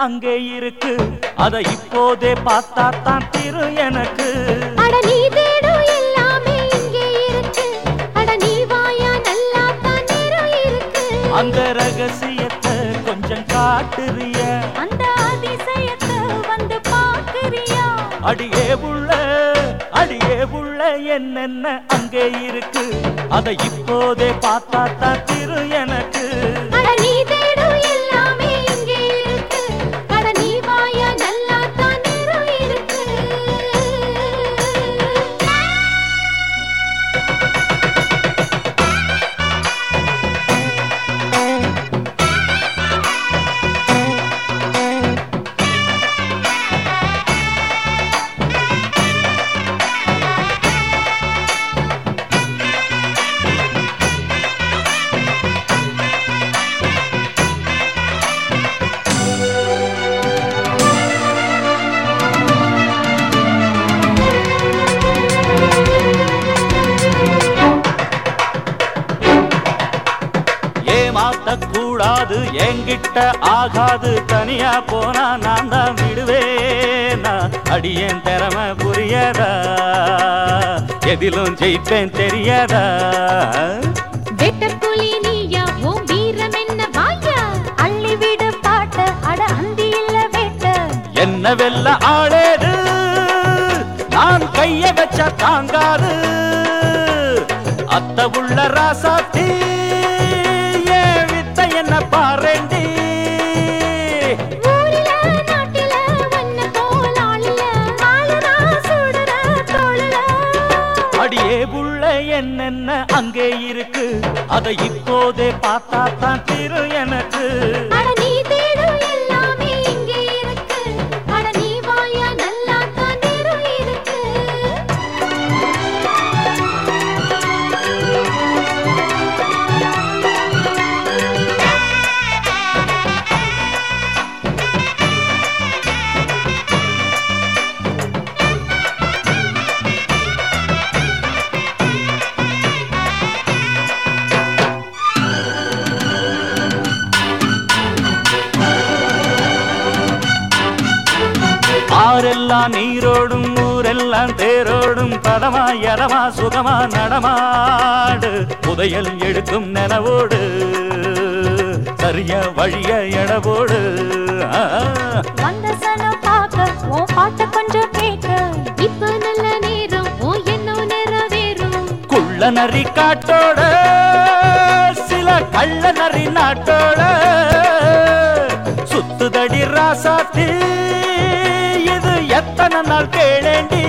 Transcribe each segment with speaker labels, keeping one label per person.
Speaker 1: அங்கே இருக்கு அத இப்போதே பார்த்தா தான் திரு எனக்கு
Speaker 2: அட நீ தேடும் எல்லாமே இங்கே இருக்கு அட நீ வாயா நல்லா தான் நேரம் இருக்கு
Speaker 1: அந்த ரகசியத்தை கொஞ்சம் காட்டுறிய
Speaker 2: அந்த அதிசயத்தை வந்து பாக்குறியா
Speaker 1: அடியே உள்ள அடியே உள்ள என்னென்ன அங்கே இருக்கு அத இப்போதே பார்த்தா தான் திரு எனக்கு
Speaker 2: அட நீ தேடும் எல்லாமே இங்கே இருக்கு அட நீ வாயா நல்லா தான் நேரம் இருக்கு
Speaker 1: ஏமாத்த கூடாது என்கிட்ட ஆகாது தனியா போனா நான் தான் விடுவேனா அடியேன் திறமை புரியதா எதிலும் ஜெயிப்பேன் தெரியாதா
Speaker 2: வெட்டப்புலி நீயா உன் வீரம் என்ன வாயா அள்ளி விடு பாட்ட அட அந்தி இல்ல வேட்ட
Speaker 1: என்ன வெல்ல ஆளேது நான் கைய வச்ச தாங்காது அத்த உள்ள ராசாத்தி ஏன் வித்த என்ன பாரண்டி
Speaker 2: ஊரில நாட்டில வண்ண போல் ஆளில ஆளுனா சுடுற தோளுல
Speaker 1: அடியே உள்ள என்னென்ன அங்கே இருக்கு அதை இப்போதே பார்த்தா தான் திரு எனக்கு
Speaker 2: அட நீ தேடும் எல்லாமே இங்கே இருக்கு அட நீ வாயா நல்லா தான் நேரம் இருக்கு
Speaker 1: ஆரெல்லாம் நீரோடும் ஊரெல்லாம் தேரோடும் பதமா எதமா சுகமா நடமாடு புதையல் எடுக்கும் நிலவோடு சரிய வழிய எடவோடு ஆ.
Speaker 2: வந்த சனம் பார்க்க உன் பாட்ட கொஞ்சம் கேட்க இப்ப நல்ல நேரம் உன் எண்ணம் நிறைவேறும்
Speaker 1: குள்ள நரி காட்டோட சில கள்ள நரி நாட்டோட சுத்துதடி ராசாத்தி இது எத்தனை நாள் கேளேண்டி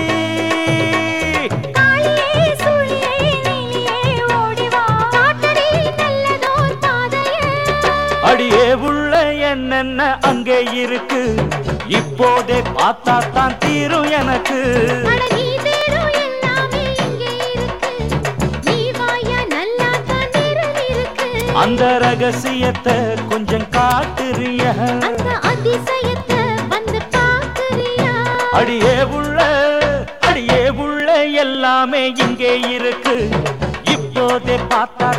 Speaker 2: காளியே சுழியே நீயே ஓடி வா காட்டடி நல்லதோர் பாதையே
Speaker 1: அடியே உள்ள என்னென்ன அங்கே இருக்கு இப்போதே பார்த்தா தான் தீரும் எனக்கு
Speaker 2: அட நீ தேடும் எல்லாமே இங்கே இருக்கு நீ வாயா நல்லா தான் நேரம் இருக்கு
Speaker 1: அந்த ரகசியத்தை கொஞ்சம் காட்டுறிய
Speaker 2: அந்த அதிசயத்தை வந்து பாக்குறியா
Speaker 1: அடியே உள்ள அடியே உள்ள எல்லாமே இங்கே இருக்கு இப்போதே பார்த்தா